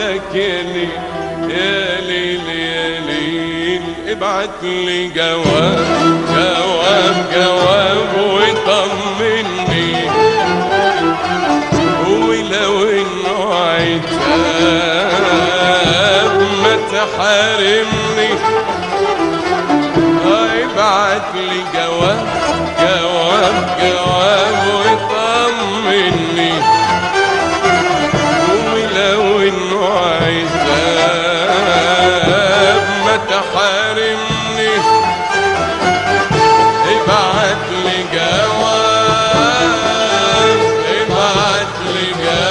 لك يا ليل يا ليل يا ليل ابعت لي جواب جواب جواب وطمني ولو انه عتاب ما تحارمني ابعت لي جواب جواب جواب وطمني ولو انه عتاب ما تحارمني ابعت لي جواب ابعت لي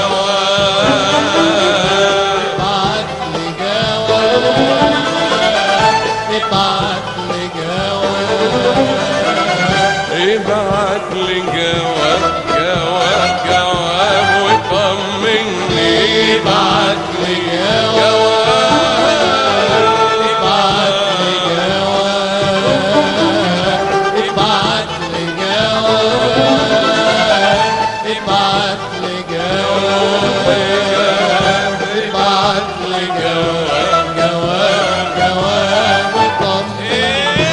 جواب ابعت لي جواب ابعت لي جواب ابعت لي جواب جواب جواب وطمني ابعت لي جواب ابعت لي جواب ابعت لي جواب ابعت لي جواب ابعت لي جواب جواب جواب وطمني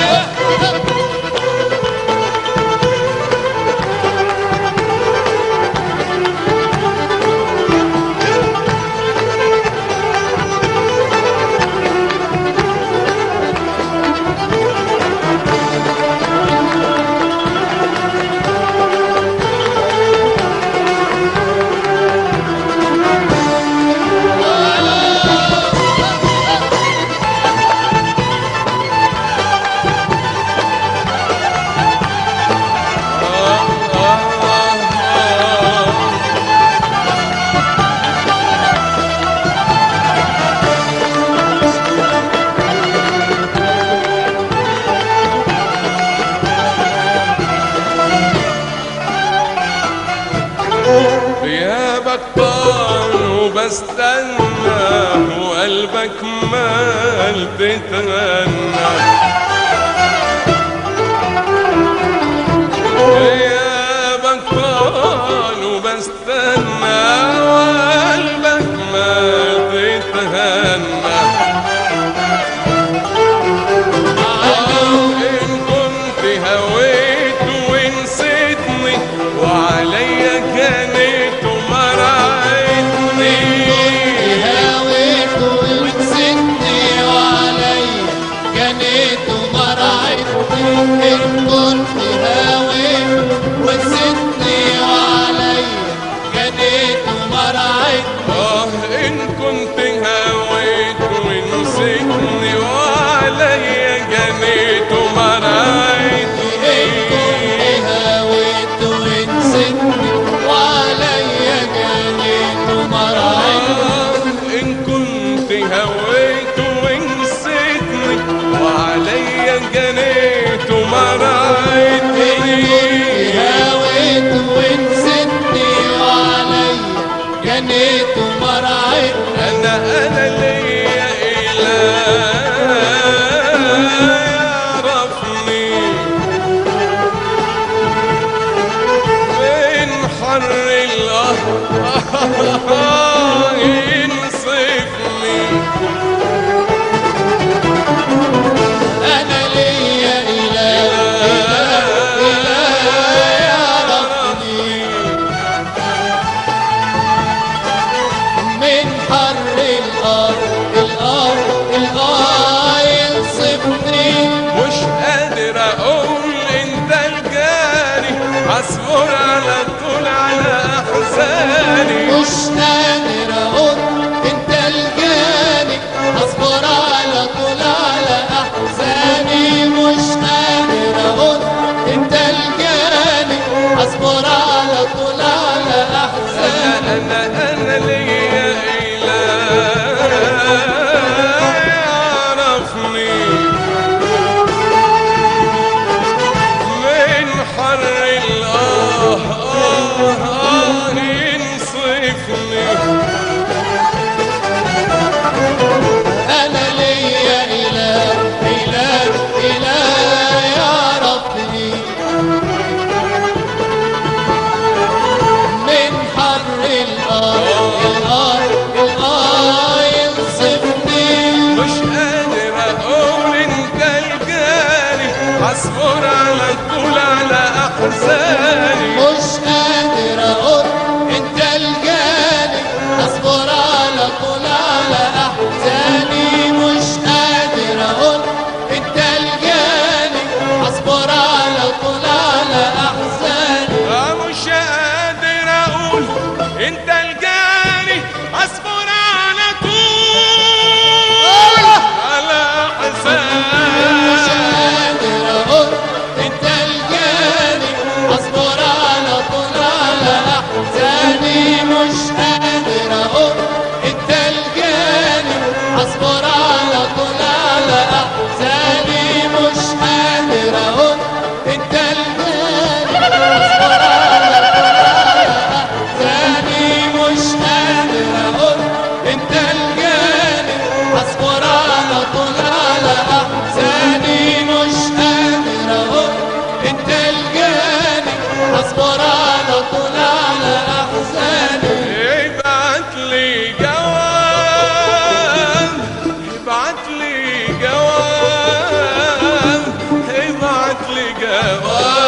غيابك طال وبستنى وقلبك مال تتغنى غيابك طال وبستنى وقلبك مال تتهنى إن كنت هويت ونسيتني وعليا كانت ومرعتني هاويت ونسيتني وعليا جنيت ومرعتني إن كنت هاويت ونسيتني وعليا جنيت ومرعتني آه إن كنت هويت ونسيتني وعليا جنيت ومرعتني هاويت ونسيتني وعليا جنيت ومرعتني إن كنت هويت ونسيتني وعليا جنيت ومرعتني هاويت ونسيتني وعليا جنيت ومرعتني أنا أنا ليا إله اصبر على طول على احزاني مش قادر اقول انت الجاني اصبر على طول على احزاني مش قادر اقول انت الجاني اصبر على طول على احزاني آه مش قادر اقول انت الجاني اصبر على طول على مش احزاني قادر اقول انت الجاني اصبر على طول على احزاني مش قادر اقول انت الجاني اصبر على طول على احزاني مش قادر اقول انت الجاني اصبر على طول على احزاني مش قادر اقول انت الجاني اصبر على طول على احزاني مش قادر اقول انت الجاني اصبر على طول على احزاني ابعت لي جواب ابعت لي جواب ابعت لي جواب